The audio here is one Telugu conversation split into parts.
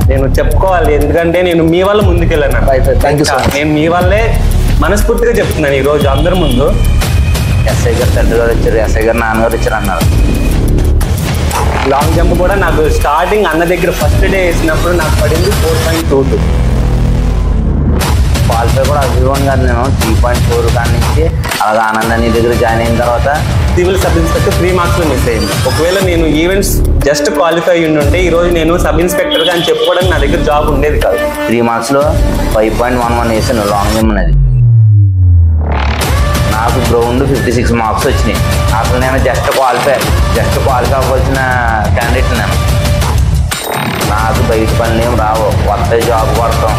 నేను చెప్పుకోవాలి ఎందుకంటే నేను మీ వల్ల ముందుకెళ్ళాను Right, right. Thank you so much. నేను మీ వల్లే మనస్ఫూర్తిగా చెప్తున్నాను ఈ రోజు అందరి ముందు ఎస్ఐ గారు తండ్రి గారు వచ్చారు ఎస్ఐ గారు నాన్నగారు వచ్చారు అన్నారు లాంగ్ జంప్ కూడా నాకు స్టార్టింగ్ అన్న దగ్గర ఫస్ట్ డే వేసినప్పుడు నాకు పడింది four point two two qualify కూడా అభివన్ కాదు నేను త్రీ పాయింట్ ఫోర్ కాడి నుంచి అలాగే ఆనందాన్ని దగ్గర జాయిన్ అయిన తర్వాత civil sub inspector three marks లో మిస్ అయింది ఒకవేళ నేను ఈవెంట్స్ జస్ట్ క్వాలిఫై ఉండి ఉంటే ఈ రోజు నేను సబ్ ఇన్స్పెక్టర్ గా అని చెప్పుకోవడానికి నా దగ్గర జాబ్ ఉండేది కాదు త్రీ మార్క్స్లో ఫైవ్ పాయింట్ వన్ వన్ వేసాను లాంగ్ జంప్ అనేది నాకు గ్రౌండ్ ఫిఫ్టీ సిక్స్ మార్క్స్ వచ్చినాయి అసలు నేను జస్ట్ క్వాలిఫై జస్ట్ క్వాలిఫై అవ్వాల్సిన క్యాండిడేట్ నేను నాకు బయట పనులు ఏం రావు వస్తే జాబ్ కొడతాం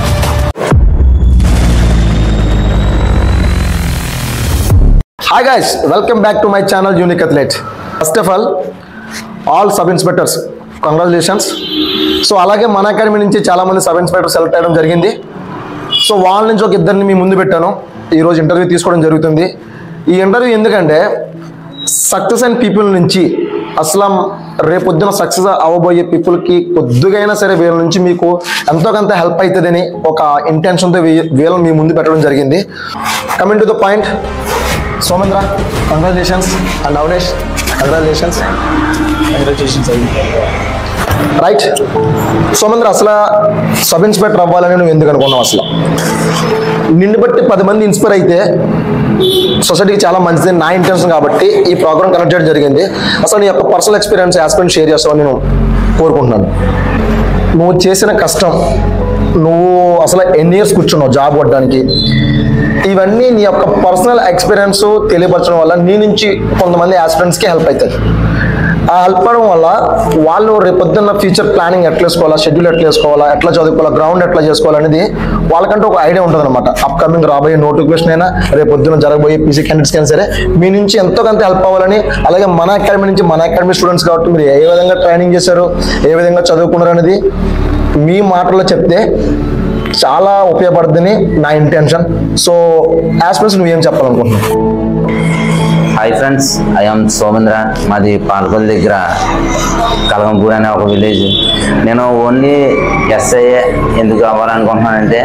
hi guys welcome back to my channel unique athlete first of all all sub inspectors congratulations so అలాగే మన అకాడమీ నుంచి చాలామంది సబ్ ఇన్స్పెక్టర్ సెలెక్ట్ అయ్యడం జరిగింది సో వాళ్ళ నుంచి ఒక ఇద్దరిని మీ ముందు పెట్టాను ఈరోజు ఇంటర్వ్యూ తీసుకోవడం జరుగుతుంది ఈ ఇంటర్వ్యూ ఎందుకంటే సక్సెస్ అయిన పీపుల్ నుంచి అసలు రేపొద్దున సక్సెస్ అవ్వబోయే పీపుల్కి కొద్దిగా అయినా సరే వీళ్ళ నుంచి మీకు ఎంతో కొంత హెల్ప్ అవుతుందని ఒక ఇంటెన్షన్తో వీళ్ళని మీ ముందు పెట్టడం జరిగింది coming to the point Somendra congratulations and Avanesh congratulations congratulations right Somendra అసలు సబ్ ఇన్స్పెక్టర్ అవ్వాలని నువ్వు ఎందుకు అనుకున్నావు అసలు నిన్ను బట్టి పది మంది ఇన్స్పైర్ అయితే సొసైటీకి చాలా మంచిది నా ఇంటెన్షన్ కాబట్టి ఈ ప్రోగ్రామ్ కనెక్ట్ చేయడం జరిగింది అసలు నీ యొక్క పర్సనల్ ఎక్స్పీరియన్స్ యాస్పెంట్ షేర్ చేస్తావని నేను కోరుకుంటున్నాను నువ్వు చేసిన కష్టం నువ్వు అసలు ఎన్ని ఇయర్స్ కూర్చున్నావు జాబ్ కొట్టడానికి ఇవన్నీ నీ యొక్క పర్సనల్ ఎక్స్పీరియన్స్ తెలియపరచడం వల్ల నీ నుంచి కొంతమంది ఆస్పిరెంట్స్కి హెల్ప్ అవుతుంది ఆ హెల్ప్ అవడం వల్ల వాళ్ళు రేపొద్దున్న ఫ్యూచర్ ప్లానింగ్ ఎట్లా వేసుకోవాలా షెడ్యూల్ ఎట్లా వేసుకోవాలా ఎట్లా చదువుకోవాలా గ్రౌండ్ ఎట్లా చేసుకోవాలనేది వాళ్ళకంటే ఒక ఐడియా ఉంటుంది అనమాట అప్కమింగ్ రాబోయే నోటిఫికేషన్ అయినా రేపొద్దున జరగబోయే పీసీ క్యాండిడేట్స్ అయినా సరే మీ నుంచి ఎంతో కొంత హెల్ప్ అవ్వాలని అలాగే మన అకాడమీ నుంచి మన అకాడమీ స్టూడెంట్స్ కాబట్టి మీరు ఏ విధంగా ట్రైనింగ్ చేశారు ఏ విధంగా చదువుకున్నారు అనేది మీ మాటల్లో చెప్తే చాలా ఉపయోగపడుతుందని నా ఇంటెన్షన్ సో యాస్పిరెంట్స్ నువ్వేం చెప్పాలనుకుంటున్నావు హాయ్ ఫ్రెండ్స్ ఐఎమ్ సోమేంద్ర మాది పాలకొల్లు దగ్గర కలగంపూర్ అనే ఒక విలేజ్ నేను ఓన్లీ ఎస్ఐ ఎందుకు అవ్వాలనుకుంటున్నానంటే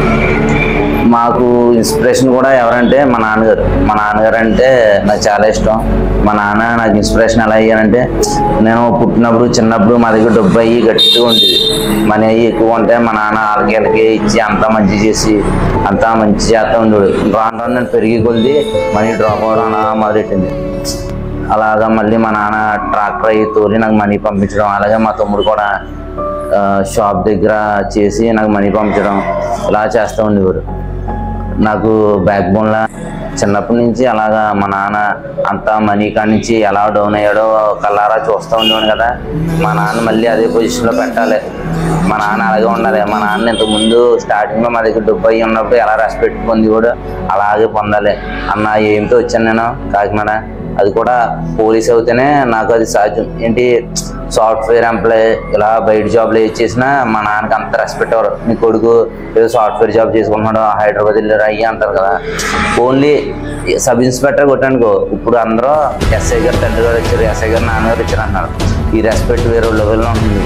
మాకు ఇన్స్పిరేషన్ కూడా ఎవరంటే మా నాన్నగారు మా నాన్నగారు అంటే నాకు చాలా ఇష్టం మా నాన్న నాకు ఇన్స్పిరేషన్ ఎలా అయ్యానంటే నేను పుట్టినప్పుడు చిన్నప్పుడు మా దగ్గర డబ్బు అయ్యి గట్టిగా ఉండేది మనీ అయ్యి ఎక్కువ ఉంటే మా నాన్న వాళ్ళకి ఇచ్చి అంతా మంచి చేసి అంతా మంచి చేస్తూ ఉండేవాడు రాను రాను నేను పెరిగి కొలిది మనీ డ్రాప్ అవ్వడం అలా మొదలెట్టింది అలాగా మళ్ళీ మా నాన్న ట్రాక్టర్ అయ్యి తోలి నాకు మనీ పంపించడం అలాగే మా తమ్ముడు కూడా ఆ, షాప్ దగ్గర చేసి నాకు మనీ పంపించడం ఇలా చేస్తూ ఉండేవారు నాకు బ్యాక్ బోన్లా చిన్నప్పటి నుంచి అలాగా మా నాన్న అంతా మనీ కాడి నుంచి ఎలా డౌన్ అయ్యాడో కల్లారా చూస్తూ ఉండేవాడు కదా మా నాన్న మళ్ళీ అదే పొజిషన్లో పెట్టాలి మా నాన్న అలాగే ఉండాలి మా నాన్న ఇంతకు ముందు స్టార్టింగ్లో మా దగ్గర డబ్బు అయ్యి ఉన్నప్పుడు ఎలా రెస్పెక్ట్ పొంది కూడా అలాగే పొందాలి అన్న ఏంటో వచ్చాను నేను కాకినాడ అది కూడా పోలీస్ అవుతేనే నాకు అది సాధ్యం ఏంటి సాఫ్ట్వేర్ ఎంప్లాయ్ ఇలా బయట జాబ్లో ఏది చేసినా మా నాన్నకి అంత రెస్పెక్ట్ ఎవరు నీ కొడుకు ఏదో సాఫ్ట్వేర్ జాబ్ చేసుకుంటున్నాడు హైదరాబాద్ వెళ్ళారు అయ్యి అంటారు కదా ఓన్లీ సబ్ ఇన్స్పెక్టర్ కొట్టానుకో ఇప్పుడు అందరూ ఎస్ఐ గారు తండ్రి గారు వచ్చారు ఎస్ఐ గారు నాన్నగారు వచ్చారు అన్నారు ఈ రెస్పెక్ట్ వేరే లెవెల్లో ఉంటుంది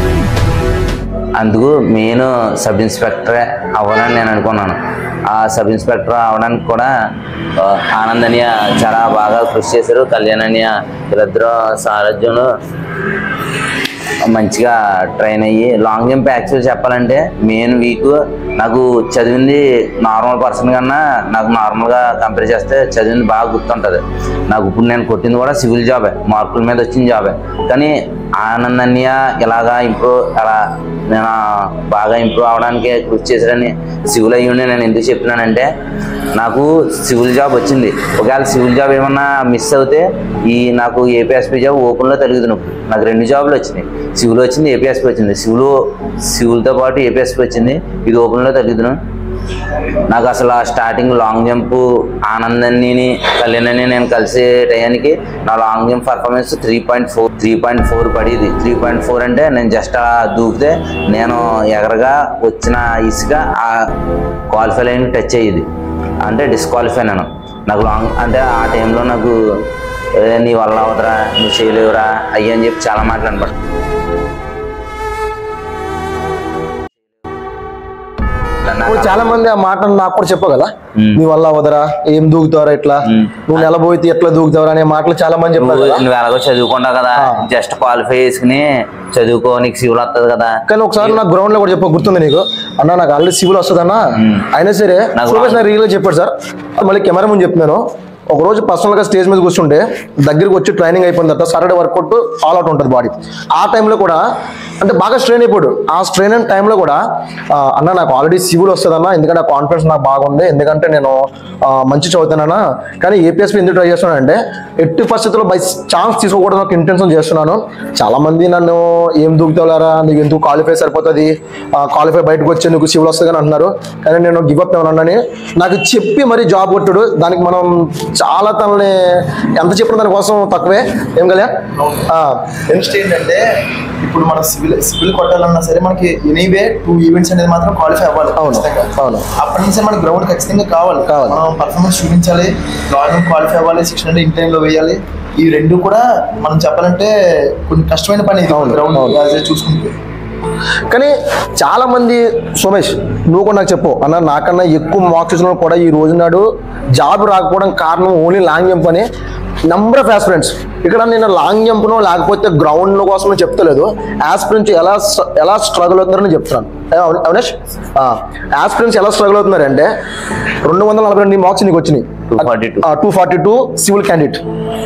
అందుకు మెయిన్ సబ్ ఇన్స్పెక్టరే అవ్వాలని నేను అనుకున్నాను ఆ సబ్ ఇన్స్పెక్టర్ అవడానికి కూడా ఆ, ఆనందనీయ చాలా బాగా కృషి చేశారు కళ్యాణనీయ వీళ్ళిద్దరూ సారథ్యంలో మంచిగా ట్రైన్ అయ్యి లాంగ్ జంప్ యాక్చువల్ చెప్పాలంటే మెయిన్ వీక్ నాకు చదివింది నార్మల్ పర్సన్ కన్నా నాకు నార్మల్గా కంపేర్ చేస్తే చదివింది బాగా గుర్తుంటుంది నాకు ఇప్పుడు నేను కొట్టింది కూడా సివిల్ జాబే మార్కుల మీద వచ్చిన జాబే కానీ ఆనందన్య ఇలాగా ఇంప్రూవ్ అలా నేను బాగా ఇంప్రూవ్ అవడానికి కృషి చేశాడని సివిల్ అయ్యి ఉండి నేను ఎందుకు చెప్తున్నానంటే నాకు సివిల్ జాబ్ వచ్చింది ఒకవేళ సివిల్ జాబ్ ఏమన్నా మిస్ అవుతే ఈ నాకు ఏపీఎస్పీ జాబ్ ఓపెన్లో తెలుగుతున్నాను నాకు రెండు జాబ్లు వచ్చినాయి సివిల్ వచ్చింది ఏపీఎస్పీ వచ్చింది సివిల్ సివిల్తో పాటు ఏపీఎస్పీ వచ్చింది ఇది ఓపెన్లో తెలుగుతున్నాను నాకు అసలు ఆ స్టార్టింగ్ లాంగ్ జంప్ ఆనందాన్ని కళ్యాణాన్ని నేను కలిసే టయానికి నా long jump performance three point four three point four పడేది త్రీ పాయింట్ ఫోర్ అంటే నేను జస్ట్ అలా దూకితే నేను ఎగరగా వచ్చిన ఇసుక ఆ క్వాలిఫై లైన్ టచ్ అయ్యేది అంటే డిస్క్వాలిఫై నేను నాకు లాంగ్ అంటే ఆ టైంలో నాకు "ఏ, నీ వల్ల అవదరా నువ్వు చేయలేవురా అయ్యి అని చెప్పి చాలా మాటలు అనమాట ఇప్పుడు చాలా మంది ఆ మాట నాకు కూడా చెప్పావు కదా మ్మ్. నీ వల్ల అవదరా ఏం దూకుతావరా ఇట్లా మ్మ్. నువ్వు నెలబోయితే ఎట్లా దూకుతావరా అనే మాటలు చాలా మంది చెప్పారు నువ్వు కదా నువ్వు ఎలాగో చదువుకుంటావు కదా ఆ. జస్ట్ క్వాలిఫై చేసుకుని చదువుకో నీకు సివిల్ వస్తుంది కదా కానీ ఒకసారి నాకు గ్రౌండ్ లో కూడా చెప్ప గుర్తుంది నీకు అన్న నాకు ఆల్రెడీ సివిల్ వస్తుందన్న మ్మ్. అయినా సరే నాకు సురేష్ నాకు రియల్ గా చెప్పాడు సార్ మళ్ళీ కెమెరా ముందు చెప్తున్నాను ఒక రోజు పర్సనల్ గా స్టేజ్ మీద కూర్చుంటే దగ్గరికి వచ్చి ట్రైనింగ్ అయిపోయిన తర్వాత సాటర్డే వర్కౌట్ ఆల్ అవుట్ ఉంటుంది బాడీ ఆ టైంలో కూడా అంటే బాగా స్ట్రెయిన్ అయిపోయాడు ఆ స్ట్రెయిన్ అయిన టైంలో కూడా ఆ, అన్న నాకు ఆల్రెడీ సివిల్ వస్తుందన్న ఎందుకంటే ఆ కాన్ఫిడెన్స్ నాకు బాగుంది ఎందుకంటే నేను ఆ, మంచి చదువుతానన్నా కానీ ఏపీఎస్పీ ఎందుకు ట్రై చేస్తున్నానంటే ఎట్టి పరిస్థితుల్లో బై ఛాన్స్ తీసుకోకూడదు నాకు ఇంటెన్షన్ చేస్తున్నాను చాలా మంది నన్ను ఏం దూకుతారా నీకు ఎందుకు క్వాలిఫై సరిపోతుంది క్వాలిఫై బయటకు వచ్చి నీకు సివిల్ వస్తుంది అని అంటున్నారు కానీ నేను గివ్ అప్ ఏమన్నానని నాకు చెప్పి మరి జాబ్ కొట్టాడు దానికి మనం చాలా తనని ఎంత చెప్పిన దానికోసం తక్కువే ఏం కళ్యాణ్ ఆ, నెక్స్ట్ ఏంటంటే ఇప్పుడు మనం సివిల్ సివిల్ కొట్టాలన్నా సరే మనకి ఎనీవే టూ ఈవెంట్స్ అనేది మాత్రం క్వాలిఫై అవ్వాలి అవును, ఖచ్చితంగా. అవును. అప్పటి నుంచి మన గ్రౌండ్ ఖచ్చితంగా కావాలి కావాలి. మనం పర్ఫార్మెన్స్ చూపించాలి లాంగ్ క్వాలిఫై అవ్వాలి సిక్స్ హండ్రెడ్ ఇన్ టైంలో వేయాలి ఈ రెండు కూడా మనం చెప్పాలంటే కొన్ని కష్టమైన పని ఇది అవును, గ్రౌండ్ అవును. చూసుకుంటే కానీ చాలా మంది సోమేష్ నువ్వు కూడా నాకు చెప్పు అన్న నాకన్నా ఎక్కువ మార్క్స్ వచ్చిన వాళ్ళు కూడా ఈ రోజు నాడు జాబ్ రాకపోవడం కారణం ఓన్లీ లాంగ్ జంప్ అని నంబర్ ఆఫ్ ఆస్పిరెంట్స్ ఇక్కడ నేను లాంగ్ జంప్నో లేకపోతే గ్రౌండ్ కోసం చెప్తలేదు ఆస్పిరెంట్స్ ఎలా స్ట్ర- ఎలా స్ట్రగుల్ అవుతున్నారని చెప్తున్నాను ఏ, అవు- అవునేష్ ఆస్పిరెంట్స్ ఎలా స్ట్రగుల్ అవుతున్నారంటే రెండు వందల నలభై రెండు మార్క్స్ నీకు వచ్చినాయి 242. Two forty two civil candidate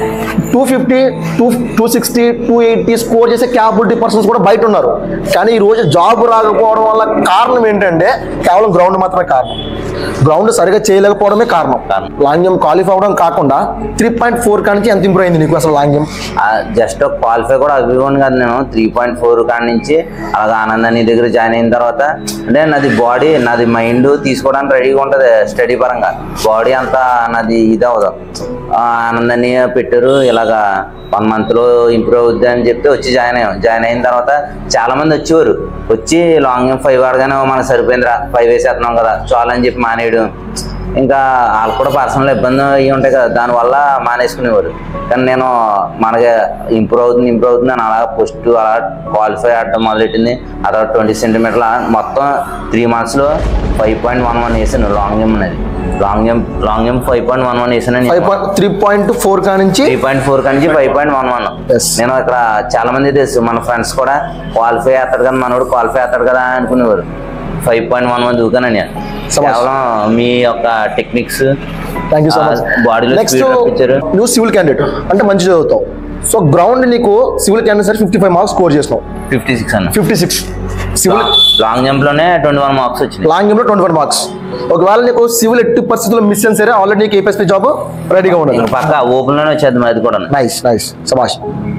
two fifty two two sixty two eighty score చేసే క్యాపబిలిటీ పర్సన్స్ కూడా బయట ఉన్నారు కానీ ఈ రోజు జాబ్ రాకపోవడం వల్ల కారణం ఏంటంటే కేవలం గ్రౌండ్ మాత్రమే కారణం గ్రౌండ్ సరిగా చేయలేకపోవడమే కారణం కారణం. లాంగ్యం క్వాలిఫై అవ్వడం కాకుండా త్రీ పాయింట్ ఫోర్ కానించి ఎంత ఇంప్రూవ్ అయింది నీకు అసలు లాంగ్యం జస్ట్ క్వాలిఫై కూడా అవ్వను కాదు నేను త్రీ పాయింట్ ఫోర్ కాడి నుంచి అలాగా ఆనంద నీ దగ్గర జాయిన్ అయిన తర్వాత అంటే నాది బాడీ నాది మైండ్ తీసుకోవడానికి రెడీగా ఉంటుంది స్టడీ పరంగా బాడీ అంతా నాది ఇది అవ్వదు ఆ, ఆనందాన్ని పెట్టారు ఇలాగా వన్ మంత్లో ఇంప్రూవ్ అవుద్ది అని చెప్పి వచ్చి జాయిన్ అయ్యాం జాయిన్ అయిన తర్వాత చాలా మంది వచ్చేవారు వచ్చి లాంగ్ ఫైవ్ ఆడగానే మనకు సరిపోయిందిరా ఫైవ్ వేసేస్తున్నాం కదా చాలు అని చెప్పి మానేయడం ఇంకా వాళ్ళకు కూడా పర్సనల్ ఇబ్బంది అయ్యి ఉంటాయి కదా దానివల్ల మానేసుకునేవారు కానీ నేను మనకి ఇంప్రూవ్ అవుతుంది ఇంప్రూవ్ అవుతుంది అని అలా పోస్ట్ అలా క్వాలిఫై ఆడటం మొదలెట్టింది అలా ట్వంటీ సెంటీమీటర్ల మొత్తం త్రీ మంత్స్లో ఫైవ్ పాయింట్ వన్ వన్ వేసాను లాంగ్ జంప్ అనేది long jump long jump five point one one వేసాను five point three point four కానించి త్రీ పాయింట్ ఫోర్ నుంచి five point one one Yes. నేను ఇక్కడ చాలా మంది తెలుసు మన ఫ్రెండ్స్ కూడా క్వాలిఫై అవుతాడు కదా మనోడు క్వాలిఫై అవుతాడు కదా అనుకునేవారు ఫైవ్ పాయింట్ వన్ వన్ దూకానని Sabash. కేవలం మీ యొక్క techniques thank you so much బాడీలో నెక్స్ట్ స్పీడ్ రప్పించారు నువ్వు సివిల్ క్యాండిడేట్ అంటే మంచి చదువుతావు సో గ్రౌండ్ నీకు సివిల్ క్యాండిడేట్ సరే ఫిఫ్టీ ఫైవ్ మార్క్స్ స్కోర్ చేసినావు ఫిఫ్టీ సిక్స్ అన్న fifty six civil long jump లోనే ట్వంటీ వన్ మార్క్స్ వచ్చినాయి లాంగ్ గేమ్లో ట్వంటీ ఫైవ్ మార్క్స్ ఒకవేళ నీకు సివిల్ ఎట్టి పరిస్థితుల్లో మిస్ అయిన సరే ఆల్రెడీ నీకు ఏపీఎస్పీ జాబ్ రెడీగా ఉండదు ఇంక పక్క ఓపెన్ లోనే వచ్చేది అది కూడా నైస్ నైస్ సభాష్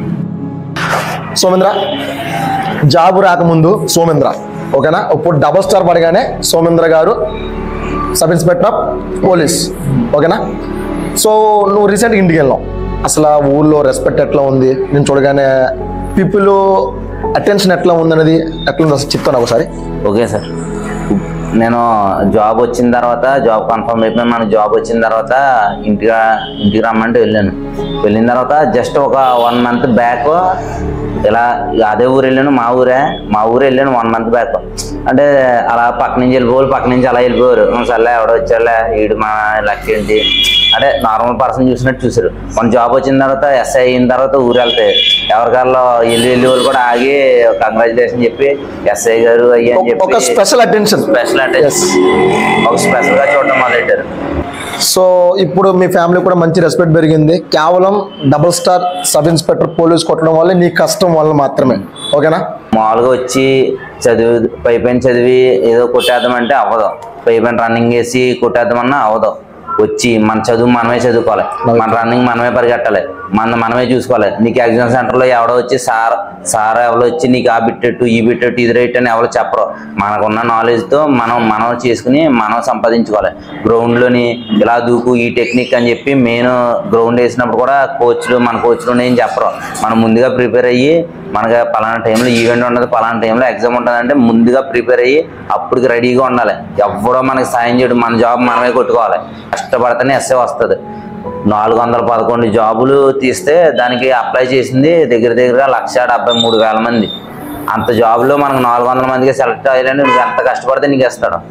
సోమేంద్ర జాబ్ రాకముందు సోమేంద్ర ఓకేనా ఇప్పుడు డబల్ స్టార్ పడగానే సోమేంద్ర గారు సబ్ ఇన్స్పెక్టర్ ఆఫ్ పోలీస్ ఓకేనా సో నువ్వు రీసెంట్గా ఇంటికి వెళ్ళావు అసలు ఆ ఊళ్ళో రెస్పెక్ట్ ఎట్లా ఉంది నేను చూడగానే పీపుల్ అటెన్షన్ ఎట్లా ఉందనేది ఎట్లా ఉంది అసలు చెప్తాను ఒకసారి ఓకే సార్ నేను జాబ్ వచ్చిన తర్వాత జాబ్ కన్ఫర్మ్ అయిపోయి మన జాబ్ వచ్చిన తర్వాత ఇంటికి ఇంటికి రమ్మంటే వెళ్ళాను వెళ్ళిన తర్వాత జస్ట్ ఒక వన్ మంత్ బ్యాక్ ఇలా అదే ఊరు వెళ్ళాను మా ఊరే మా ఊరు వెళ్ళాను వన్ మంత్ బ్యాక్ అంటే అలా పక్క నుంచి వెళ్ళిపోవాలి పక్క నుంచి అలా వెళ్ళిపోయారు "ఉం, సర్లే ఎవడో వచ్చారులే ఈడు మా లక్ ఏంటి అంటే నార్మల్ పర్సన్ చూసినట్టు చూసారు మన జాబ్ వచ్చిన తర్వాత ఎస్ఐ అయిన తర్వాత ఊరు వెళ్తాయి ఎవరికాల్లో వెళ్ళి వెళ్ళి వాళ్ళు కూడా ఆగి కంగ్రాచులేషన్ చెప్పి ఎస్ఐ గారు అయ్యి అని ఒక చెప్పి స్పెషల్ అటెన్షన్ స్పెషల్ అంటే Yes. ఒక స్పెషల్ గా చూడటం మొదలెట్టారు సో ఇప్పుడు మీ ఫ్యామిలీ కూడా మంచి రెస్పెక్ట్ పెరిగింది కేవలం double star sub inspector police కొట్టడం వల్ల నీ కష్టం వల్ల మాత్రమే ఓకేనా మామూలుగా వచ్చి చదివి పై పైన చదివి ఏదో కొట్టేద్దామంటే అవ్వదు పై పైన రన్నింగ్ వేసి కొట్టేద్దామన్నా అవ్వదు వచ్చి మన చదువు మనమే చదువుకోవాలి మన రన్నింగ్ మనమే పరిగెట్టాలి మన మనమే చూసుకోవాలి నీకు ఎగ్జామ్ సెంటర్లో ఎవడో వచ్చి సార్ సార్ ఎవరో వచ్చి నీకు ఆ బిట్టెట్టు ఈ బిట్టెట్టు ఇది రైట్ అని ఎవరు చెప్పరు మనకున్న నాలెడ్జ్తో మనం మనం చేసుకుని మనం సంపాదించుకోవాలి గ్రౌండ్లోని ఇలా దూకు ఈ టెక్నిక్ అని చెప్పి మెయిన్ గ్రౌండ్ వేసినప్పుడు కూడా కోచ్లు మన కోచ్లు ఏం చెప్పరు మనం ముందుగా ప్రిపేర్ అయ్యి మనకి పలానా టైంలో ఈవెంట్ ఉండదు పలానా టైంలో ఎగ్జామ్ ఉంటుంది అంటే ముందుగా ప్రిపేర్ అయ్యి అప్పటికి రెడీగా ఉండాలి ఎవడో మనకి సాయం చేయడం మన జాబ్ మనమే కొట్టుకోవాలి కష్టపడితేనే ఎస్ఏ వస్తుంది నాలుగు వందల పదకొండు జాబులు తీస్తే దానికి అప్లై చేసింది దగ్గర దగ్గరగా లక్ష డెబ్బై మూడు వేల మంది అంత జాబ్లో మనకు నాలుగు వందల మందికి సెలెక్ట్ అయ్యాలని నువ్వు ఎంత కష్టపడితే నీకు ఇస్తాడు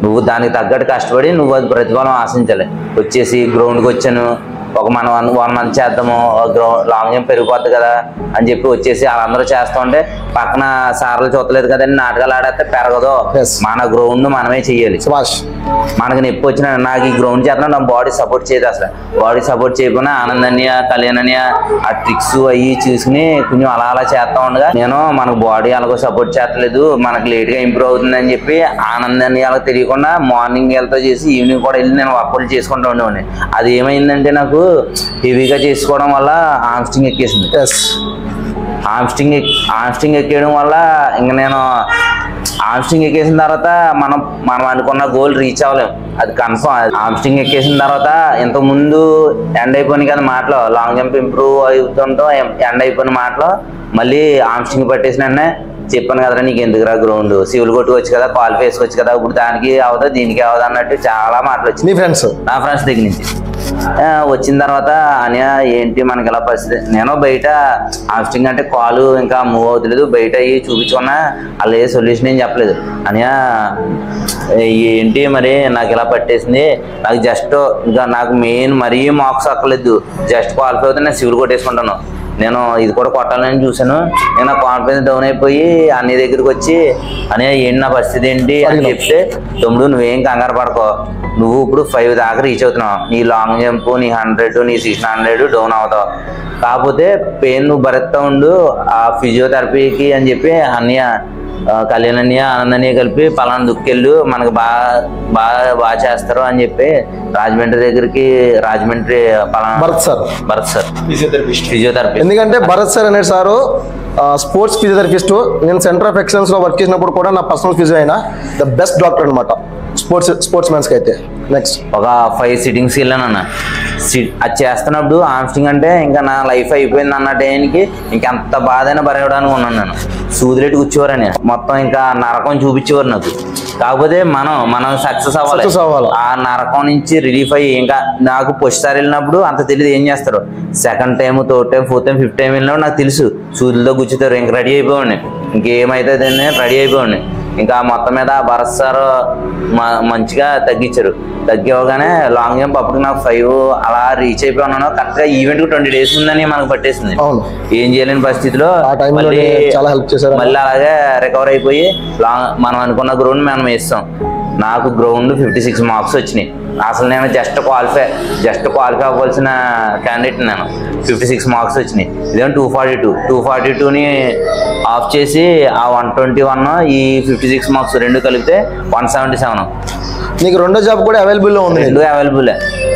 నువ్వు దానికి తగ్గట్టు కష్టపడి నువ్వు అది ప్రతిఫలం ఆశించాలి వచ్చేసి గ్రౌండ్కి వచ్చాను ఒక మనం వన్ వన్ మంత్ చేద్దాము గ్రౌండ్ లాంగ్ జంప్ పెరిగిపోద్ది కదా అని చెప్పి వచ్చేసి వాళ్ళందరూ చేస్తూ ఉంటే పక్కన సార్లు చూడలేదు కదండి నాటకాలు ఆడేస్తే పెరగదు Yes. మన గ్రౌండ్ మనమే చెయ్యాలి సుభాష్ మనకి నొప్పి వచ్చిన నాకు ఈ గ్రౌండ్ చేస్తున్నా నా బాడీ సపోర్ట్ చేయదు అసలు బాడీ సపోర్ట్ చేయకుండా ఆనందన్య కళ్యాణన్య ఆ ట్రిక్స్ అవి చూసుకుని కొంచెం అలా అలా చేస్తా ఉండగా నేను మనకు బాడీ అలాగో సపోర్ట్ చేస్తలేదు మనకు లేట్ గా ఇంప్రూవ్ అవుతుంది అని చెప్పి ఆనందాన్ని అలా తెలియకుండా మార్నింగ్ వెళ్తా చేసి ఈవినింగ్ కూడా వెళ్ళి నేను వర్కౌట్ చేసుకుంటూ ఉండేవాడిని అది ఏమైందంటే నాకు హెవీగా చేసుకోవడం వల్ల ఆమ్స్టింగ్ ఎక్కేసింది ఎస్ ఆమ్స్టింగ్ ఆమ్స్టింగ్ ఎక్కేయడం వల్ల ఇంక నేను ఆమ్స్టింగ్ ఎక్కేసిన తర్వాత మనం మనం అనుకున్న గోల్ రీచ్ అవ్వలేం అది కన్ఫర్మ్ ఆమ్స్టింగ్ ఎక్కేసిన తర్వాత ఇంతకు ముందు ఎండ్ అయిపోయినాయి కదా మాటలు లాంగ్ జంప్ ఇంప్రూవ్ అవుతుంటో ఎండ్ అయిపోయిన మాటలు మళ్ళీ ఆమ్స్టింగ్ పట్టేసిన వెంటనే చెప్పాను కదరా నీకు ఎందుకురా గ్రౌండ్ సివిల్ కొట్టుకోవచ్చు కదా క్వాలిఫై వేసుకోవచ్చు కదా ఇప్పుడు దానికి అవదా దీనికి అవదా అన్నట్టు చాలా మాటలు వచ్చింది మీ ఫ్రెండ్స్ నా ఫ్రెండ్స్ దగ్గర నుంచి ఆ, వచ్చిన తర్వాత అనియా ఏంటి మనకి ఇలా పరిస్థితి నేను బయట హాస్టింగ్ అంటే కాలు ఇంకా మూవ్ అవుతలేదు బయట అయ్యి చూపించుకున్నా అలా ఏ సొల్యూషన్ ఏం చెప్పలేదు అనియా ఏంటి మరి నాకు ఇలా పట్టేసింది నాకు జస్ట్ ఇంకా నాకు మెయిన్ మరీ మార్క్స్ అక్కర్లేదు జస్ట్ క్వాలిఫై అవుతే నేను సివిల్ కొట్టేసుకుంటాను నేను ఇది కూడా కొట్టాలని చూశాను నేను నా కాన్ఫిడెన్స్ డౌన్ అయిపోయి అన్ని దగ్గరికి వచ్చి అనే ఏంటి నా పరిస్థితి ఏంటి అని చెప్తే తమ్ముడు నువ్వేం కంగారు పడకో నువ్వు ఇప్పుడు ఫైవ్ దాకా రీచ్ అవుతున్నావు నీ లాంగ్ జంప్ నీ హండ్రెడ్ నీ సిక్స్ హండ్రెడ్ డౌన్ అవుతావు కాకపోతే పెయిన్ నువ్వు భరిస్తా ఉండు ఆ ఫిజియోథెరపీకి అని చెప్పి అన్నయ్య ఆ, కళ్యాణ్ అన్నయ్య ఆనంద్ అన్నయ్య కలిపి పలానా దుక్కెళ్ళు మనకు బాగా బాగా బాగా చేస్తారు అని చెప్పి రాజమండ్రి దగ్గరికి రాజమండ్రి పలానా Bharat sir Bharat sir physiotherapist physiotherapy ఎందుకంటే భరత్ సార్ అనే సారు స్పోర్ట్స్ ఫిజియోథెరపిస్ట్ నేను సెంటర్ ఆఫ్ ఎక్సలెన్స్ లో వర్క్ చేసినప్పుడు కూడా నా పర్సనల్ ఫిజియో అయినా ద బెస్ట్ డాక్టర్ అనమాట స్పోర్ట్స్ స్పోర్ట్స్ మ్యాన్స్కి అయితే నెక్స్ట్ ఒక ఫైవ్ సిట్టింగ్స్ వెళ్ళానన్న సిట్ అది చేస్తున్నప్పుడు ఆమ్స్టింగ్ అంటే ఇంకా నా లైఫ్ అయిపోయింది అన్న టైంకి ఇంకెంత బాధైనా బరగడానికి ఉన్నాను నేను సూదిరెడ్డి కూర్చోవారని మొత్తం ఇంకా నరకం చూపించేవారు నాకు కాకపోతే మనం మనం సక్సెస్ అవ్వాలి Success అవ్వాలి. ఆ నరకం నుంచి రిలీఫ్ అయ్యి ఇంకా నాకు ఫస్ట్ సారి వెళ్ళినప్పుడు అంత తెలియదు ఏం చేస్తారు second time third time fourth time fifth time వెళ్ళినప్పుడు నాకు తెలుసు సూదులతో గుచ్చుతారు ఇంకా రెడీ అయిపోయాడిని ఇంకేమైతే రెడీ అయిపోయాడిని ఇంకా మొత్తం మీద ఆ భరత్ సార్ మ- మంచిగా తగ్గించారు తగ్గివ్వగానే లాంగ్ జంప్ అప్పుడు నాకు ఫైవ్ అలా రీచ్ అయిపోయి ఉన్నాను కరెక్ట్గా ఈవెంట్ ట్వంటీ డేస్ ఉందని మనకు పట్టేసింది అవును. ఏం చేయలేని పరిస్థితిలో ఆ time లో మళ్ళీ చాలా help చేశారు. మళ్ళీ అలాగే రికవర్ అయిపోయి లాంగ్ మనం అనుకున్న గ్రౌండ్ మనం వేస్తాం నాకు గ్రౌండ్ ఫిఫ్టీ సిక్స్ మార్క్స్ వచ్చినాయి అసలు నేను జస్ట్ క్వాలిఫై జస్ట్ క్వాలిఫై అవ్వాల్సిన క్యాండిడేట్ నేను ఫిఫ్టీ సిక్స్ మార్క్స్ వచ్చినాయి ఇదేమో two forty two two forty టూని ఆఫ్ చేసి ఆ వన్ ట్వంటీ వన్ ఈ ఫిఫ్టీ సిక్స్ మార్క్స్ రెండు కలిపితే వన్ సెవెంటీ సెవెన్ నీకు రెండో జాబ్ కూడా అవైలబుల్లో ఉంది రెండు అవైలబుల్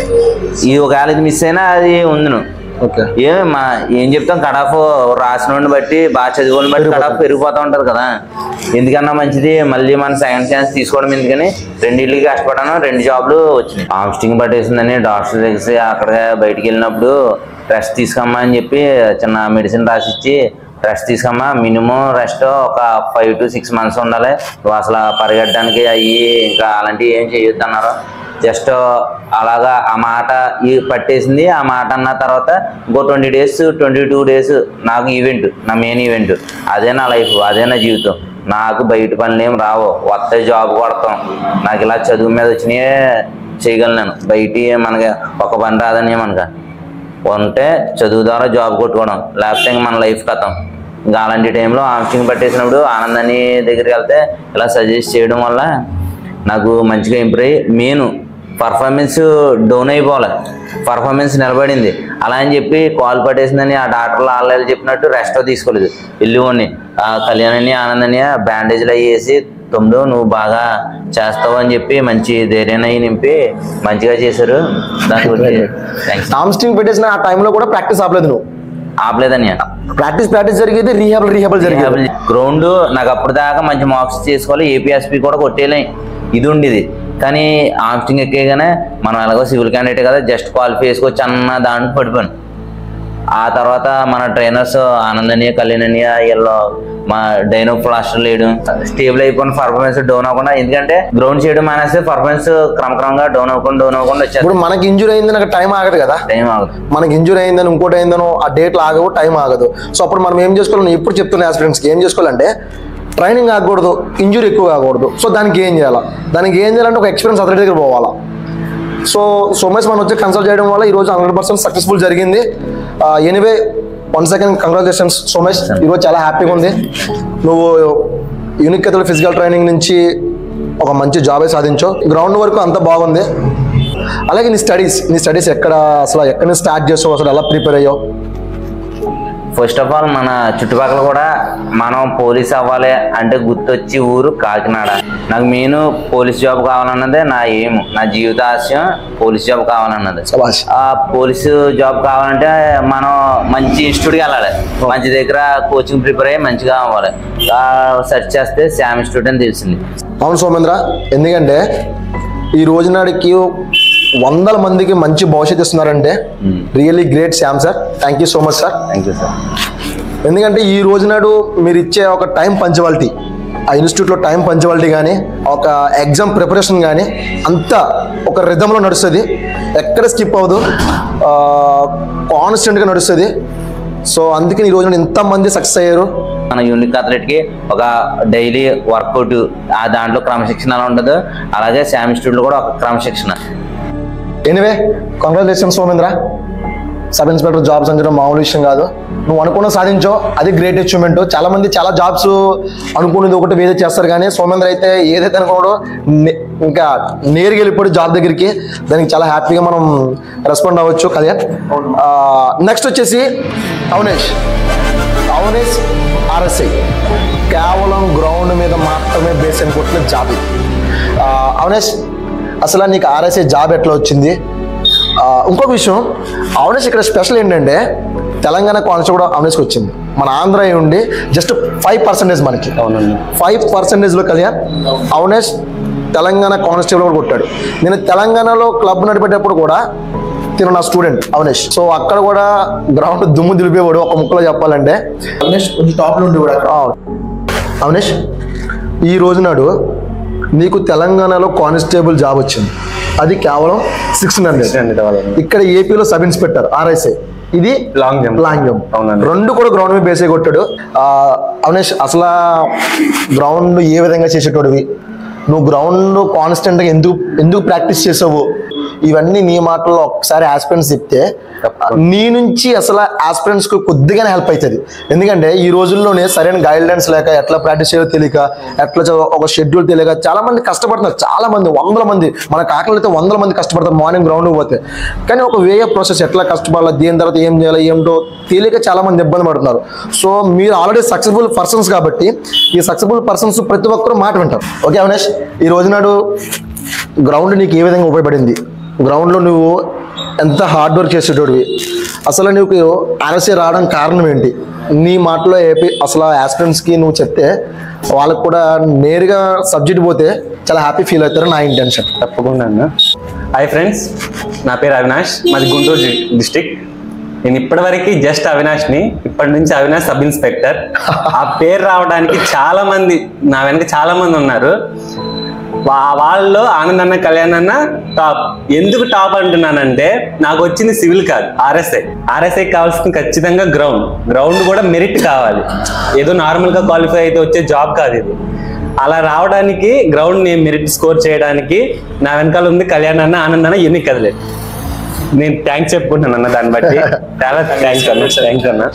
ఈ ఒకవేళ ఇది మిస్ అయినా అది ఉంది నువ్వు ఓకే ఏమి మా ఏం చెప్తాం కడాఫ్ రాసిన బట్టి బాగా చదువుని బట్టి కడాఫ్ పెరిగిపోతూ ఉంటది కదా ఎందుకన్నా మంచిది మళ్ళీ మన సెకండ్ ఛాన్స్ తీసుకోవడం ఎందుకని రెండింటికి కష్టపడాను రెండు జాబ్లు వచ్చినాయి ఆమ్స్టింగ్ పట్టేసిందని డాక్టర్ తెలిసి అక్కడ బయటికి వెళ్ళినప్పుడు రెస్ట్ తీసుకోమ్మా అని చెప్పి చిన్న మెడిసిన్ రాసిచ్చి రెస్ట్ తీసుకోమ్మా మినిమం రెస్ట్ ఒక ఫైవ్ టు సిక్స్ మంత్స్ ఉండాలి నువ్వు అసలు పరిగెట్టడానికి అయ్యి ఇంకా అలాంటివి ఏం చేయొద్దు అన్నారు జస్ట్ అలాగా ఆ మాట ఈ పట్టేసింది ఆ మాట అన్న తర్వాత ఇంకో twenty days twenty two days నాకు ఈవెంట్ నా మెయిన్ ఈవెంట్ అదే నా లైఫ్ అదే నా జీవితం నాకు బయట పనులు ఏం రావు వస్తే జాబ్ కొడతాం నాకు ఇలా చదువు మీద వచ్చినాయే చేయగలను నేను బయట మనకి ఒక పని రాదని మనక ఉంటే చదువు ద్వారా జాబ్ కొట్టుకోవడం లేకపోతే ఇంక మన లైఫ్ కథం ఇంకా అలాంటి టైంలో ఆమ్స్టింగ్ పట్టేసినప్పుడు ఆనందాన్ని దగ్గరికి వెళ్తే ఇలా సజెస్ట్ చేయడం వల్ల నాకు మంచిగా ఇంప్రూవ్ అయ్యి మెయిన్ పర్ఫార్మెన్స్ డౌన్ అయిపోవాలి పర్ఫార్మెన్స్ నిలబడింది అలా అని చెప్పి కాల్ పట్టేసిందని ఆ డాక్టర్లు ఆన్లైన్ చెప్పినట్టు రెస్ట్ తీసుకోలేదు వెళ్ళి ఉన్ని ఆ కళ్యాణాన్ని ఆనందాన్ని బ్యాండేజ్లు అయ్యేసి తొమ్మిదో నువ్వు బాగా చేస్తావు అని చెప్పి మంచి ధైర్యాన్ని అయ్యి నింపి మంచిగా చేశారు దాని గురించి థ్యాంక్స్ ఆమ్స్టింగ్ పెట్టేసిన ఆ టైంలో కూడా ప్రాక్టీస్ ఆపలేదు నువ్వు ఆపలేదని ప్రాక్టీస్ ప్రాక్టీస్ జరిగేది రీహాబుల్ రీహాబుల్ జరిగేది గ్రౌండ్ నాకు అప్పుడు దాకా మంచి మార్క్స్ చేసుకోవాలి ఏపీఎస్పి కూడా కొట్టేయలే ఇది ఉండేది కానీ ఆమ్స్టింగ్ ఎక్కేగానే మనం ఎలాగో సివిల్ క్యాండిడేట్ కదా జస్ట్ క్వాలిఫై చేసుకోవచ్చు అన్న దాంట్లో పడిపోయాను ఆ తర్వాత మన ట్రైనర్స్ ఆనందనీయ కళ్యాణనీయ వీళ్ళు మా డైనో ప్లాస్టర్ లేయడం స్టేబుల్ అయిపోయిన పర్ఫార్మెన్స్ డౌన్ అవ్వకుండా ఎందుకంటే గ్రౌండ్ చేయడం మానేస్తే పర్ఫార్మెన్స్ క్రమక్రమంగా డౌన్ అవ్వకుండా డౌన్ అవ్వకుండా వచ్చేది ఇప్పుడు మనకి ఇంజురీ అయింది నాకు టైం ఆగదు కదా టైం ఆగుతుంది మనకి ఇంజురీ అయిందని ఇంకోటి అయిందనో ఆ డేట్లు ఆగవు టైం ఆగదు సో అప్పుడు మనం ఏం చేసుకోవాలి నేను ఇప్పుడు చెప్తున్నా ఆస్పిరెంట్స్కి ఏం చేసుకోవాలంటే ట్రైనింగ్ ఆగకూడదు ఇంజురీ ఎక్కువ కాకూడదు సో దానికి ఏం చేయాలా దానికి ఏం చేయాలంటే ఒక ఎక్స్పీరియన్స్ అతడి దగ్గర పోవాలా సో సోమేష్ మనం వచ్చి కన్సల్ట్ చేయడం వల్ల ఈరోజు హండ్రెడ్ పర్సెంట్ సక్సెస్ఫుల్ జరిగింది anyway one second congratulations Somesh ఈరోజు చాలా హ్యాపీగా ఉంది నువ్వు యూనిక్ కథల ఫిజికల్ ట్రైనింగ్ నుంచి ఒక మంచి జాబే సాధించావు గ్రౌండ్ వరకు అంతా బాగుంది అలాగే నీ స్టడీస్ నీ స్టడీస్ ఎక్కడ అసలు ఎక్కడ నుంచి స్టార్ట్ చేసావు అసలు ఎలా ప్రిపేర్ అయ్యావు ఫస్ట్ ఆఫ్ ఆల్ మన చుట్టుపక్కల కూడా మనం పోలీస్ అవ్వాలి అంటే గుర్తొచ్చి ఊరు కాకినాడ నాకు మెయిన్ పోలీస్ జాబ్ కావాలన్నదే నా ఎయిమ్ నా జీవిత ఆశయం పోలీస్ జాబ్ కావాలన్నది శభాష్. ఆ పోలీసు జాబ్ కావాలంటే మనం మంచి ఇన్స్టిట్యూట్కి వెళ్ళాలి మంచి దగ్గర కోచింగ్ ప్రిపేర్ అయ్యి మంచిగా అవ్వాలి సెర్చ్ చేస్తే శామ్ ఇన్స్టిట్యూట్ అని తెలిసింది అవును సోమేంద్ర ఎందుకంటే ఈ రోజు నాడికి వందల మందికి మంచి భవిష్యత్తు ఇస్తున్నారంటే really great Shyam sir thank you so much sir thank you sir ఎందుకంటే ఈ రోజు నాడు మీరు ఇచ్చే ఒక టైం పంచవాలిటీ ఆ ఇన్స్టిట్యూట్లో టైం పంచవాలిటీ కానీ ఒక ఎగ్జామ్ ప్రిపరేషన్ కానీ అంతా ఒక రిధంలో నడుస్తుంది ఎక్కడ స్కిప్ అవ్వదు కాన్స్టెంట్గా నడుస్తుంది సో అందుకని ఈ రోజు నాడు ఇంతమంది సక్సెస్ అయ్యారు మన యూనిక్ అథ్లెట్కి ఒక డైలీ వర్కౌట్ ఆ దాంట్లో క్రమశిక్షణ ఎలా ఉంటుందో అలాగే శామ్ ఇన్స్టిట్యూట్లో కూడా ఒక క్రమశిక్షణ anyway congratulations Somendra sub inspector jobs అంటే మామూలు విషయం కాదు నువ్వు అనుకున్న సాధించావు అది గ్రేట్ అచీవ్మెంట్ చాలా మంది చాలా జాబ్స్ అనుకునేది ఒకటి వేరే చేస్తారు కానీ సోమేంద్ర అయితే ఏదైతే అనుకున్నాడో నే- ఇంకా నేరుగా వెళ్ళిపోయి జాబ్ దగ్గరికి దానికి చాలా హ్యాపీగా మనం రెస్పాండ్ అవ్వచ్చు కళ్యాణ్ నెక్స్ట్ వచ్చేసి అవనేష్ అవనేష్ ఆర్ఎస్ఐ కేవలం గ్రౌండ్ మీద మాత్రమే బేస్ అని కొట్టిన జాబ్ ఇది ఆ, అవనేష్ అసలు నీకు ఆర్ఎస్ఐ జాబ్ ఎట్లా వచ్చింది ఆ, ఇంకొక విషయం అవనేష్ ఇక్కడ స్పెషల్ ఏంటంటే తెలంగాణ కాన్స్టిట్యూట్ కూడా అవనేష్కి వచ్చింది మన ఆంధ్ర అయి ఉండి జస్ట్ ఫైవ్ పర్సెంటేజ్ మనకి అవునండి ఫైవ్ పర్సెంటేజ్లో కళ్యాణ్ అవనేష్ తెలంగాణ కానిస్టేబుల్ కూడా కొట్టాడు నేను తెలంగాణలో క్లబ్ నడిపేటప్పుడు కూడా తిను నా స్టూడెంట్ అవనేష్ సో అక్కడ కూడా గ్రౌండ్ దుమ్ము దులిపేవాడు ఒక ముక్కలో చెప్పాలంటే రమేష్ కొంచెం టాప్ లో ఉండి కూడా అక్కడ ఆ, అవనేష్ ఈ రోజు నాడు నీకు తెలంగాణలో కానిస్టేబుల్ జాబ్ వచ్చింది అది కేవలం సిక్స్ హండ్రెడ్ ఇక్కడ ఏపీలో సబ్ ఇన్స్పెక్టర్ ఆర్ఎస్ఐ ఇది Long jump. లాంగ్ జంప్ అవునండి. రెండు కూడా గ్రౌండ్ మీద బేసే కొట్టాడు ఆ, అవనేష్ అసలు గ్రౌండ్ ఏ విధంగా చేసేటోడివి నువ్వు గ్రౌండ్ కాన్స్టెంట్ గా ఎందుకు ఎందుకు ప్రాక్టీస్ చేసావు ఇవన్నీ నీ మాటల్లో ఒకసారి ఆస్పిరెంట్స్ చెప్తే నీ నుంచి అసలు ఆస్పిరెంట్స్ కు కొద్దిగానే హెల్ప్ అవుతుంది ఎందుకంటే ఈ రోజుల్లోనే సరైన గైడ్లైన్స్ లేక ఎట్లా ప్రాక్టీస్ చేయాలో తెలియక ఎట్లా చదవ- ఒక షెడ్యూల్ తెలియక చాలా మంది కష్టపడుతున్నారు చాలా మంది వందల మంది మన కాకలు అయితే వందల మంది కష్టపడతారు మార్నింగ్ గ్రౌండ్ పోతే కానీ ఒక వే ప్రాసెస్ ఎట్లా కష్టపడాలి దేని తర్వాత ఏం చేయాలి ఏమిటో తెలియక చాలా మంది ఇబ్బంది పడుతున్నారు సో మీరు ఆల్రెడీ సక్సెస్ఫుల్ పర్సన్స్ కాబట్టి ఈ సక్సెస్ఫుల్ పర్సన్స్ ప్రతి ఒక్కరు మాట వింటారు ఓకే అవినేష్ ఈ రోజు నాడు గ్రౌండ్ నీకు ఏ విధంగా ఉపయోగపడింది గ్రౌండ్లో నువ్వు ఎంత హార్డ్ వర్క్ చేసేటోడివి అసలు నీకు ఆర్ఎస్ఏ రావడం కారణం ఏంటి నీ మాటలో ఏపీ అసలు ఆస్పిరెంట్స్కి నువ్వు చెప్తే వాళ్ళకు కూడా నేరుగా సబ్జెక్ట్ పోతే చాలా హ్యాపీ ఫీల్ అవుతారు నా ఇంటెన్షన్ తప్పకుండా అన్న హాయ్ ఫ్రెండ్స్ నా పేరు అవినాష్ మాది గుంటూరు డిస్టిక్ నేను ఇప్పటివరకు జస్ట్ అవినాష్ని ఇప్పటి నుంచి అవినాష్ సబ్ ఇన్స్పెక్టర్ ఆ పేరు రావడానికి చాలా మంది నా వెనక చాలా మంది ఉన్నారు వా- వాళ్ళలో ఆనంద్ అన్న కళ్యాణ్ అన్న టాప్ ఎందుకు టాప్ అంటున్నానంటే నాకు వచ్చింది సివిల్ కాదు ఆర్ఎస్ఐ ఆర్ఎస్ఐ కావాల్సిన ఖచ్చితంగా గ్రౌండ్ గ్రౌండ్ కూడా మెరిట్ కావాలి ఏదో నార్మల్ గా క్వాలిఫై అయితే వచ్చే జాబ్ కాదు ఇది అలా రావడానికి గ్రౌండ్ నేను మెరిట్ స్కోర్ చేయడానికి నా వెనకాల ఉంది కళ్యాణ్ అన్న ఆనంద్ అన్న ఎన్ని కదలేదు నేను థ్యాంక్స్ చెప్పుకుంటున్నాను అన్న దాన్ని బట్టి చాలా థ్యాంక్స్ అన్న థ్యాంక్స్ అన్న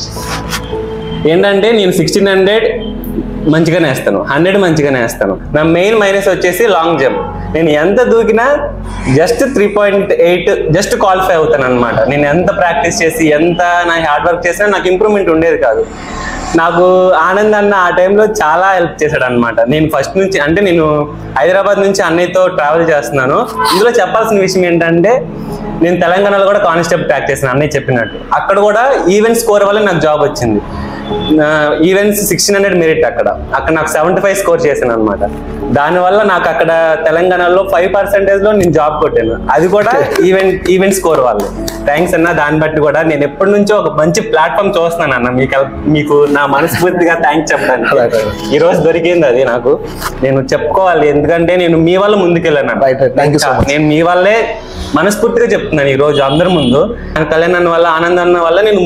ఏంటంటే నేను సిక్స్టీన్ హండ్రెడ్ మంచిగానే వేస్తాను హండ్రెడ్ మంచిగానే వేస్తాను నా మెయిన్ మైనస్ వచ్చేసి లాంగ్ జంప్ నేను ఎంత దూకినా just three point eight just qualify అవుతాను అనమాట నేను ఎంత ప్రాక్టీస్ చేసి ఎంత నా హార్డ్ వర్క్ చేసినా నాకు ఇంప్రూవ్మెంట్ ఉండేది కాదు నాకు ఆనంద్ అన్న ఆ టైంలో చాలా హెల్ప్ చేశాడు అనమాట నేను ఫస్ట్ నుంచి అంటే నేను హైదరాబాద్ నుంచి అన్నయ్యతో ట్రావెల్ చేస్తున్నాను ఇందులో చెప్పాల్సిన విషయం ఏంటంటే నేను తెలంగాణలో కూడా కానిస్టేబుల్ ట్రాక్ చేశాను అన్నయ్య చెప్పినట్టు అక్కడ కూడా ఈవెంట్ స్కోర్ వల్ల నాకు జాబ్ వచ్చింది ఈవెంట్స్ సిక్స్టీన్ హండ్రెడ్ మెరిట్ అక్కడ అక్కడ నాకు సెవెంటీ ఫైవ్ స్కోర్ చేశాను అనమాట దానివల్ల నాకు అక్కడ తెలంగాణలో ఫైవ్ పర్సెంటేజ్ లో నేను జాబ్ కొట్టాను అది కూడా ఈవెంట్ ఈవెంట్ స్కోర్ వాళ్ళు థ్యాంక్స్ అన్న దాన్ని బట్టి కూడా నేను ఎప్పటి నుంచో ఒక మంచి ప్లాట్ఫామ్ చూస్తున్నాను అన్న మీకు మీకు నా మనస్ఫూర్తిగా థ్యాంక్స్ చెప్పడానికి ఈ రోజు దొరికింది అది నాకు నేను చెప్పుకోవాలి ఎందుకంటే నేను మీ వల్ల ముందుకెళ్ళాను Right, right. Thank you so much. నేను మీ వల్లే మనస్ఫూర్తిగా చెప్తున్నాను ఈ రోజు అందరి ముందు కళ్యాణ్ అన్న వల్ల ఆనంద్ అన్న వల్ల నేను ముందు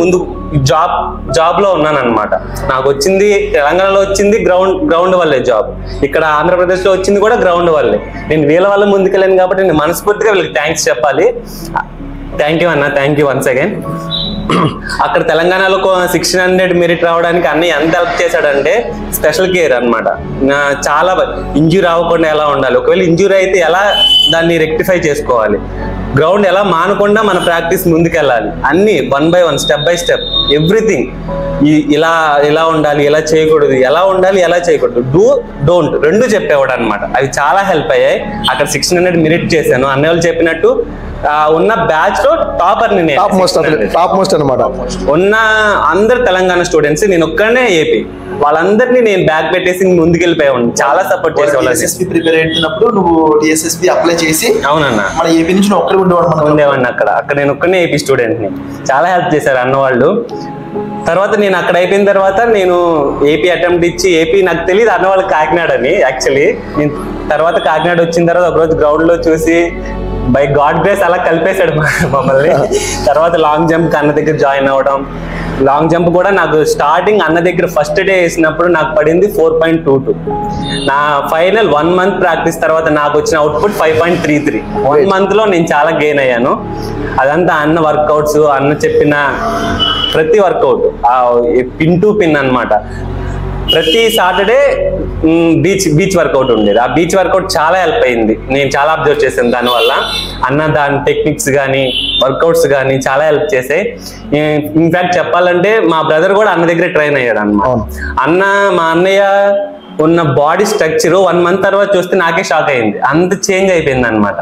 జాబ్ జాబ్ లో ఉన్నాను అనమాట నాకు వచ్చింది తెలంగాణలో వచ్చింది గ్రౌండ్ గ్రౌండ్ వల్లే జాబ్ ఇక్కడ ఆంధ్రప్రదేశ్ లో వచ్చింది కూడా గ్రౌండ్ వల్లే నేను వీళ్ళ వల్ల ముందుకెళ్ళాను కాబట్టి నేను మనస్ఫూర్తిగా వీళ్ళకి థ్యాంక్స్ చెప్పాలి థ్యాంక్ యూ అన్న థ్యాంక్ యూ వన్స్ అగైన్ అక్కడ తెలంగాణలో సిక్స్టీన్ హండ్రెడ్ మెరిట్ రావడానికి అన్ని ఎంత హెల్ప్ చేశాడంటే స్పెషల్ కేర్ అనమాట చాలా ఇంజూరీ అవ్వకుండా ఎలా ఉండాలి ఒకవేళ ఇంజూరీ అయితే ఎలా దాన్ని రెక్టిఫై చేసుకోవాలి గ్రౌండ్ ఎలా మానకుండా మన ప్రాక్టీస్ ముందుకెళ్ళాలి అన్ని one by one step by step everything ఇలా ఇలా ఉండాలి ఇలా చేయకూడదు ఎలా ఉండాలి ఎలా చేయకూడదు డూ డోంట్ రెండు చెప్పేవాడు అనమాట అవి చాలా హెల్ప్ అయ్యాయి అక్కడ సిక్స్టీన్ హండ్రెడ్ మినిట్ చేశాను అన్న వాళ్ళు చెప్పినట్టు ఆ, ఉన్న బ్యాచ్ లో టాపర్ నేను టాప్ మోస్ట్ టాప్ మోస్ట్ అనమాట ఉన్న అందరు తెలంగాణ స్టూడెంట్స్ నేను ఒక్కడనే ఏపీ వాళ్ళందరినీ నేను బ్యాక్ పెట్టేసి ముందుకెళ్ళిపోయాను చాలా సపోర్ట్ చేసేవాళ్ళు డిఎస్ఎస్పి ప్రిపేర్ అవుతున్నప్పుడు నువ్వు డిఎస్ఎస్పి అప్లై చేసి అవునన్నా మన ఏపీ నుంచి నువ్వు ఒక్కడే ఉండేవాడు మన ఉండేవాడిని అక్కడ అక్కడ నేను ఒక్కనే ఏపీ స్టూడెంట్ ని చాలా హెల్ప్ చేశారు అన్న వాళ్ళు తర్వాత నేను అక్కడ అయిపోయిన తర్వాత నేను ఏపీ అటెంప్ట్ ఇచ్చి ఏపీ నాకు తెలియదు అన్న వాళ్ళు కాకినాడ అని యాక్చువల్లీ నేను తర్వాత కాకినాడ వచ్చిన తర్వాత ఒకరోజు గ్రౌండ్ లో చూసి బై గాడ్ గ్రేస్ అలా కలిపేశాడు మా- మమ్మల్ని తర్వాత లాంగ్ జంప్ అన్న దగ్గర జాయిన్ అవ్వడం లాంగ్ జంప్ కూడా నాకు స్టార్టింగ్ అన్న దగ్గర ఫస్ట్ డే వేసినప్పుడు నాకు పడింది ఫోర్ పాయింట్ టూ టూ నా ఫైనల్ వన్ మంత్ ప్రాక్టీస్ తర్వాత నాకు వచ్చిన output five point three three one month లో నేను చాలా గెయిన్ అయ్యాను అదంతా అన్న వర్కౌట్స్ అన్న చెప్పిన ప్రతి వర్కౌట్ పిన్ టు పిన్ అన్నమాట ప్రతి సాటర్డే బీచ్ బీచ్ వర్కౌట్ ఉండేది ఆ బీచ్ వర్కౌట్ చాలా హెల్ప్ అయింది నేను చాలా అబ్జర్వ్ చేశాను దానివల్ల అన్న దాని టెక్నిక్స్ కానీ వర్కౌట్స్ కానీ చాలా హెల్ప్ చేసాయి ఇన్ఫాక్ట్ చెప్పాలంటే మా బ్రదర్ కూడా అన్న దగ్గర ట్రైన్ అయ్యాడు అన్నమాట అవును. అన్న మా అన్నయ్య ఉన్న బాడీ స్ట్రక్చర్ వన్ మంత్ తర్వాత చూస్తే నాకే షాక్ అయింది అంత చేంజ్ అయిపోయింది అనమాట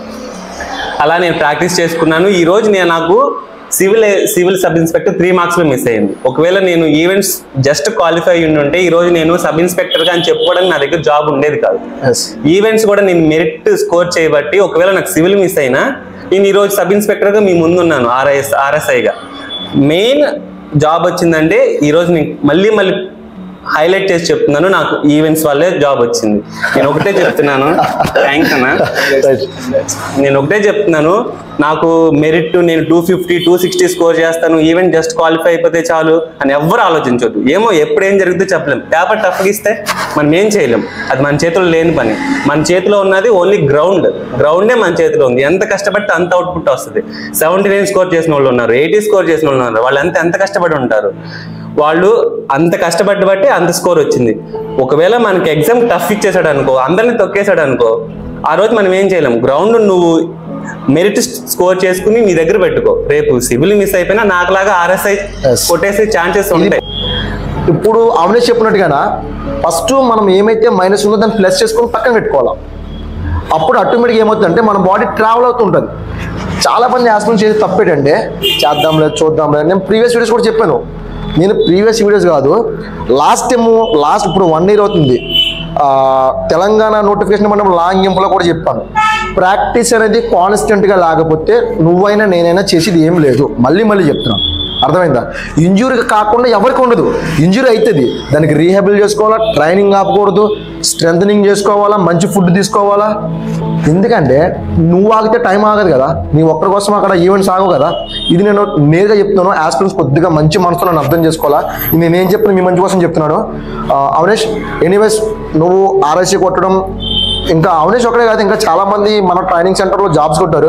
అలా నేను ప్రాక్టీస్ చేసుకున్నాను ఈ రోజు నేను నాకు civil civil sub inspector three marks లో మిస్ అయింది ఒకవేళ నేను ఈవెంట్స్ జస్ట్ క్వాలిఫై ఉండి ఉంటే ఈ రోజు నేను సబ్ ఇన్స్పెక్టర్ గా అని చెప్పుకోవడానికి నా దగ్గర జాబ్ ఉండేది కాదు ఎస్ ఈవెంట్స్ కూడా నేను మెరిట్ స్కోర్ చేయబట్టి ఒకవేళ నాకు సివిల్ మిస్ అయినా నేను ఈ రోజు సబ్ ఇన్స్పెక్టర్ గా మీ ముందున్నాను ఆర్ఐఎస్ ఆర్ఎస్ఐగా మెయిన్ జాబ్ వచ్చిందంటే ఈ రోజు నేను మళ్ళీ మళ్ళీ హైలైట్ చేసి చెప్తున్నాను నాకు ఈవెంట్స్ వల్లే జాబ్ వచ్చింది నేను ఒకటే చెప్తున్నాను థ్యాంక్స్ అన్న రైట్ నేను ఒకటే చెప్తున్నాను నాకు మెరిట్ నేను two fifty two sixty score చేస్తాను ఈవెంట్ జస్ట్ క్వాలిఫై అయిపోతే చాలు అని ఎవ్వరు ఆలోచించొద్దు ఏమో ఎప్పుడు ఏం జరుగుతుందో చెప్పలేం పేపర్ టఫ్గా ఇస్తే మనం ఏం చేయలేం అది మన చేతిలో లేని పని మన చేతిలో ఉన్నది ఓన్లీ గ్రౌండ్ గ్రౌండే మన చేతిలో ఉంది ఎంత కష్టపడితే అంత అవుట్పుట్ వస్తుంది సెవెంటీ నైన్ స్కోర్ చేసిన వాళ్ళు ఉన్నారు ఎయిటీ స్కోర్ చేసిన వాళ్ళు ఉన్నారు వాళ్ళు ఎంత ఎంత కష్టపడి ఉంటారు వాళ్ళు అంత కష్టపడి బట్టి అంత స్కోర్ వచ్చింది ఒకవేళ మనకి ఎగ్జామ్ టఫ్ ఇచ్చేసాడు అనుకో అందరిని తొక్కేసాడు అనుకో ఆ రోజు మనం ఏం చేయలేం గ్రౌండ్ నువ్వు మెరిట్ స్కోర్ చేసుకుని నీ దగ్గర పెట్టుకో రేపు సివిల్ మిస్ అయిపోయినా నాకులాగా ఆర్ఎస్ఐ Yes. కొట్టేసే ఛాన్సెస్ ఉంటాయి ఇప్పుడు అవినేష్ చెప్పినట్టుగానా ఫస్ట్ మనం ఏమైతే మైనస్ ఉందో దాన్ని ప్లస్ చేసుకొని పక్కన పెట్టుకోవాలి అప్పుడు ఆటోమేటిక్ ఏమవుతుందంటే మన బాడీ ట్రావెల్ అవుతుంటుంది చాలా మంది ఆస్పిరెంట్ చేసి తప్పేటంటే చేద్దాంలే చూద్దాంలే నేను ప్రీవియస్ వీడియోస్ కూడా చెప్పాను నేను ప్రీవియస్ వీడియోస్ కాదు లాస్ట్ టైం లాస్ట్ ఇప్పుడు వన్ ఇయర్ అవుతుంది ఆ, తెలంగాణ నోటిఫికేషన్ పడినప్పుడు లాంగ్ ఇంపులో కూడా చెప్పాను ప్రాక్టీస్ అనేది కాన్స్టెంట్గా లేకపోతే నువ్వైనా నేనైనా చేసేది ఏం లేదు మళ్ళీ మళ్ళీ చెప్తున్నాను అర్థమైందా ఇంజురీ కాకుండా ఎవరికి ఉండదు ఇంజురీ అవుతుంది దానికి రీహాబిల్ చేసుకోవాలా ట్రైనింగ్ ఆపకూడదు స్ట్రెంథనింగ్ చేసుకోవాలా మంచి ఫుడ్ తీసుకోవాలా ఎందుకంటే నువ్వు ఆగితే టైం ఆగదు కదా నీ ఒక్కరి కోసం అక్కడ ఈవెంట్స్ ఆగవు కదా ఇది నేను నేరుగా చెప్తున్నాను ఆస్పిరెంట్స్ కొద్దిగా మంచి మనసులో నన్ను అర్థం చేసుకోవాలా ఇది నేనేం చెప్పిన మీ మంచి కోసం చెప్తున్నాను ఆ, అవనేష్ ఎనీవేస్ నువ్వు ఆర్ఐసీ కొట్టడం ఇంకా అవనేష్ ఒకటే కాదు ఇంకా చాలా మంది మన ట్రైనింగ్ సెంటర్లో జాబ్స్ కొట్టారు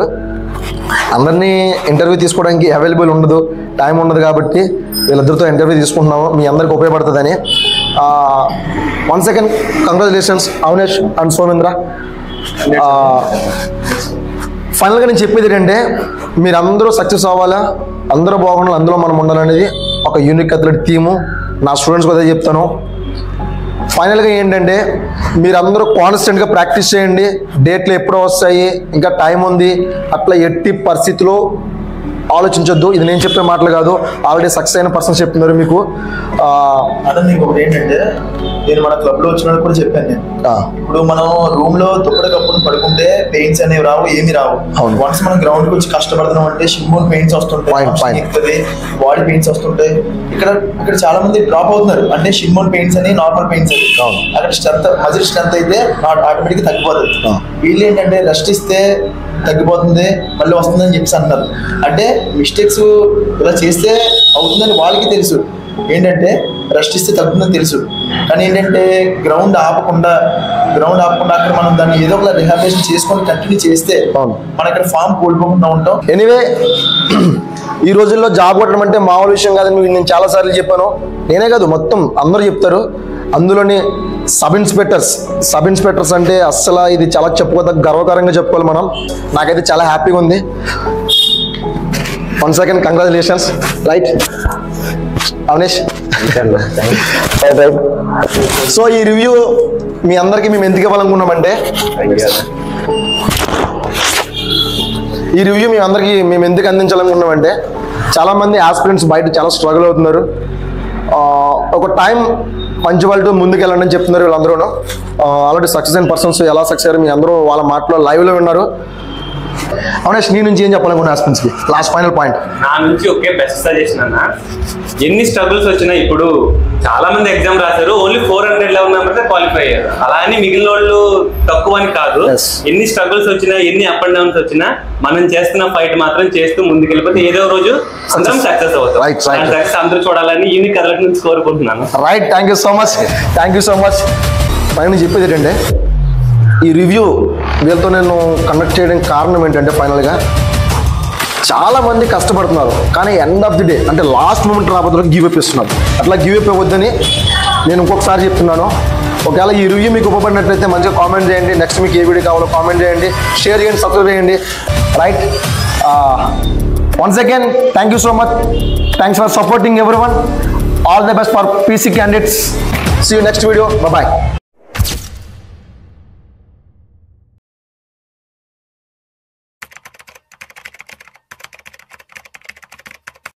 అందరినీ ఇంటర్వ్యూ తీసుకోవడానికి అవైలబుల్ ఉండదు టైం ఉండదు కాబట్టి వీళ్ళిద్దరితో ఇంటర్వ్యూ తీసుకుంటున్నాము మీ అందరికి ఉపయోగపడుతుందని one second congratulations Avanesh and Somendra ఫైనల్గా నేను చెప్పేది ఏంటంటే మీరు అందరూ సక్సెస్ అవ్వాలా అందరూ బాగుండాలి అందులో మనం ఉండాలనేది ఒక యూనిక్ అథ్లెట్ టీము నా స్టూడెంట్స్ కూడా అదే చెప్తాను ఫైనల్గా ఏంటంటే మీరందరూ కాన్స్టెంట్గా ప్రాక్టీస్ చేయండి డేట్లు ఎప్పుడో వస్తాయి ఇంకా టైం ఉంది అట్లా ఎట్టి పరిస్థితిలో ఆలోచించొద్దు ఇది నేను చెప్పే మాటలు కాదు ఆల్రెడీ సక్సెస్ అయిన పర్సన్స్ చెప్తున్నారు మీకు ఆ, అదే నీకు ఒకటి ఏంటంటే నేను మన క్లబ్ లో వచ్చిన కూడా చెప్పాను నేను ఆ, ఇప్పుడు మనం రూమ్ లో దుప్పటికప్పుడు పడుకుంటే పెయిన్స్ అనేవి రావు ఏమి రావు అవును. వన్స్ మనం గ్రౌండ్ కి వచ్చి కష్టపడుతున్నాం అంటే షిమ్మోన్ పెయిన్స్ Point, point. వస్తుంటాయి బాడీ పెయిన్స్ వస్తుంటాయి ఇక్కడ ఇక్కడ చాలా మంది డ్రాప్ అవుతున్నారు అంటే షిమ్మోన్ పెయిన్స్ అని నార్మల్ పెయిన్స్ అని అవును. అక్కడ స్ట్రెంత్ మజిల్ స్ట్రెంత్ అయితే ఆటోమేటిక్ తగ్గిపోతుంది ఆ. వీళ్ళు ఏంటంటే రెస్ట్ ఇస్తే తగ్గిపోతుంది మళ్ళీ వస్తుందని చెప్పేసి అంటున్నారు అంటే మిస్టేక్స్ ఇలా చేస్తే అవుతుందని వాళ్ళకి తెలుసు ఏంటంటే రెస్ట్ ఇస్తే తగ్గుతుందని తెలుసు కానీ ఏంటంటే గ్రౌండ్ ఆపకుండా గ్రౌండ్ ఆపకుండా అక్కడ మనం దాన్ని ఏదో ఒక రిహాబిలేషన్ చేసుకొని కంటిన్యూ చేస్తే అవును. మన ఇక్కడ ఫామ్ కోల్పోకుండా ఉంటాం ఎనీవే ఈ రోజుల్లో జాబ్ కొట్టడం అంటే మామూలు విషయం కాదని మీకు నేను చాలాసార్లు చెప్పాను నేనే కాదు మొత్తం అందరూ చెప్తారు అందులోని సబ్ ఇన్స్పెక్టర్స్ సబ్ ఇన్స్పెక్టర్స్ అంటే అస్సలు ఇది చాలా చెప్పుకోదగ్గ గర్వకారంగా చెప్పుకోవాలి మనం నాకైతే చాలా హ్యాపీగా ఉంది one second congratulations right Avanesh right right so ఈ రివ్యూ మీ అందరికీ మేము ఎందుకు ఇవ్వాలనుకున్నామంటే ఈ రివ్యూ మేము అందరికీ మేము ఎందుకు అందించాలనుకున్నామంటే చాలామంది ఆస్పిరెంట్స్ బయట చాలా స్ట్రగుల్ అవుతున్నారు ఆ, ఒక టైం పంచువాలిటీ ముందుకు వెళ్ళండి అని చెప్తున్నారు వీళ్ళందరూ ఆల్రెడీ సక్సెస్ అయిన పర్సన్స్ ఎలా సక్సెస్ అయ్యారు మీ అందరూ వాళ్ళ మాటలో లైవ్లో విన్నారు అవునేష్ నీ నుంచి ఏం చెప్పాలనుకున్నా ఆస్పిరెంట్స్కి లాస్ట్ ఫైనల్ పాయింట్ నా నుంచి ఒకే బెస్ట్ సజెషన్ అన్న ఎన్ని స్ట్రగుల్స్ వచ్చినా ఇప్పుడు చాలా మంది ఎగ్జామ్ రాశారు only four hundred level members qualify అయ్యారు అలా అని మిగిలిన వాళ్ళు తక్కువ అని కాదు Yes. ఎన్ని స్ట్రగుల్స్ వచ్చినా ఎన్ని అప్ అండ్ డౌన్స్ వచ్చినా మనం చేస్తున్న ఫైట్ మాత్రం చేస్తూ ముందుకెళ్ళిపోతే ఏదో రోజు అందరం సక్సెస్ అవుతాం Right, right. సక్సెస్ అందరూ చూడాలని యూనిక్ కథల నుంచి కోరుకుంటున్నాను right thank you so much thank you so much పైన చెప్పేది ఏంటంటే ఈ రివ్యూ వీళ్ళతో నేను కండక్ట్ చేయడానికి కారణం ఏంటంటే ఫైనల్గా చాలా మంది కష్టపడుతున్నారు కానీ ఎండ్ ఆఫ్ ది డే అంటే లాస్ట్ మూమెంట్ రాబోతున్న గివ్ అప్ ఇస్తున్నారు అట్లా గివ్ అప్ ఇవ్వద్దని నేను ఇంకొకసారి చెప్తున్నాను ఒకవేళ ఈ రివ్యూ మీకు ఉపపడినట్లయితే మంచిగా కామెంట్ చేయండి నెక్స్ట్ మీకు ఏ వీడియో కావాలో కామెంట్ చేయండి షేర్ చేయండి సబ్స్క్రైబ్ చేయండి right once again thank you so much thanks for supporting everyone all the best for PC candidates see you next video bye